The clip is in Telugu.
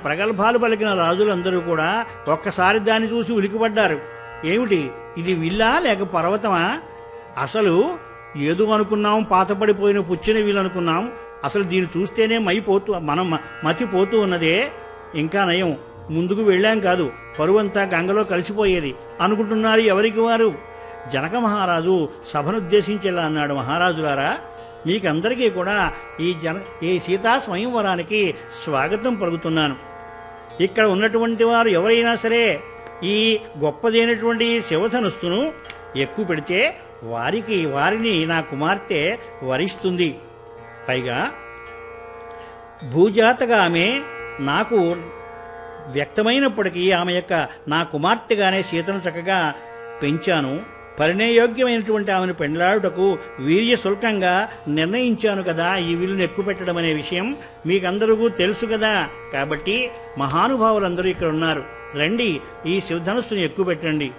ప్రగల్భాలు పలికిన రాజులందరూ కూడా ఒక్కసారి దాన్ని చూసి ఉలికిపడ్డారు ఏమిటి ఇది విల్లా లేక పర్వతమా అసలు ఏదో అనుకున్నాం పాతపడిపోయిన పుచ్చిన వీలు అనుకున్నాం అసలు దీన్ని చూస్తేనే మైపోతూ మనం మ- మతిపోతూ ఉన్నదే ఇంకా నయం ముందుకు వెళ్ళాం కాదు పరువంతా గంగలో కలిసిపోయేది అనుకుంటున్నారు ఎవరికి వారు జనక మహారాజు సభనుద్దేశించేలా అన్నాడు మహారాజులారా మీకందరికీ కూడా ఈ జన ఈ సీతా స్వయంవరానికి స్వాగతం పలుకుతున్నాను ఇక్కడ ఉన్నటువంటి వారు ఎవరైనా సరే ఈ గొప్పదైనటువంటి శివధనుస్సును ఎక్కువ పెడితే వారికి వారిని నా కుమార్తె వరిస్తుంది పైగా భూజాతగా ఆమె నాకు వ్యక్తమైనప్పటికీ ఆమె యొక్క నా కుమార్తెగానే సీతను చక్కగా పెంచాను పరిణయయోగ్యమైనటువంటి ఆమెను పెండ్లాడుటకు వీర్య శుల్కంగా నిర్ణయించాను కదా ఈ విల్లును ఎక్కువ పెట్టడం అనే విషయం మీకందరికీ తెలుసు కదా కాబట్టి మహానుభావులందరూ ఇక్కడ ఉన్నారు రండి ఈ శివధనుస్సును ఎక్కువ పెట్టండి